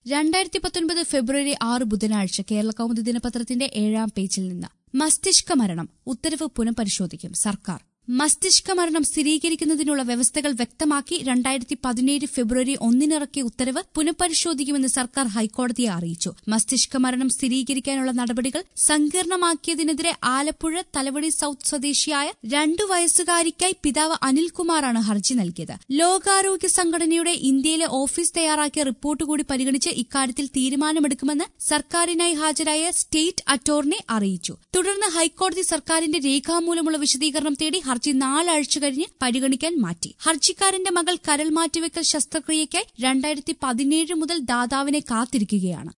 രണ്ടായിരത്തി പത്തൊൻപത് ഫെബ്രുവരി ആറ് ബുധനാഴ്ച കേരള കൗമുദി ദിനപത്രത്തിന്റെ ഏഴാം പേജിൽ നിന്ന് മസ്തിഷ്ക മരണം ഉത്തരവ് പുനഃപരിശോധിക്കും സർക്കാർ മസ്തിഷ്ക മരണം സ്ഥിരീകരിക്കുന്നതിനുള്ള വ്യവസ്ഥകൾ വ്യക്തമാക്കി രണ്ടായിരത്തി പതിനേഴ് ഫെബ്രുവരി ഒന്നിനിറക്കിയ ഉത്തരവ് പുനഃപരിശോധിക്കുമെന്ന് സർക്കാർ ഹൈക്കോടതിയെ അറിയിച്ചു മസ്തിഷ്ക മരണം സ്ഥിരീകരിക്കാനുള്ള നടപടികൾ സങ്കീർണമാക്കിയതിനെതിരെ ആലപ്പുഴ തലവടി സൌത്ത് സ്വദേശിയായ രണ്ടു വയസ്സുകാരിക്കായി പിതാവ് അനിൽകുമാറാണ് ഹർജി നൽകിയത് ലോകാരോഗ്യ സംഘടനയുടെ ഇന്ത്യയിലെ ഓഫീസ് തയ്യാറാക്കിയ റിപ്പോർട്ട് കൂടി പരിഗണിച്ച് ഇക്കാര്യത്തിൽ തീരുമാനമെടുക്കുമെന്ന് സർക്കാരിനായി ഹാജരായ സ്റ്റേറ്റ് അറ്റോർണി അറിയിച്ചു തുടർന്ന് ഹൈക്കോടതി സർക്കാരിന്റെ രേഖാമൂലമുള്ള വിശദീകരണം തേടി ഹർജി നാലാഴ്ച കഴിഞ്ഞ് പരിഗണിക്കാൻ മാറ്റി ഹർജിക്കാരന്റെ മകൾ കരൾ മാറ്റിവെക്കൽ ശസ്ത്രക്രിയയ്ക്കായി രണ്ടായിരത്തി പതിനേഴ് മുതൽ ദാതാവിനെ കാത്തിരിക്കുകയാണ്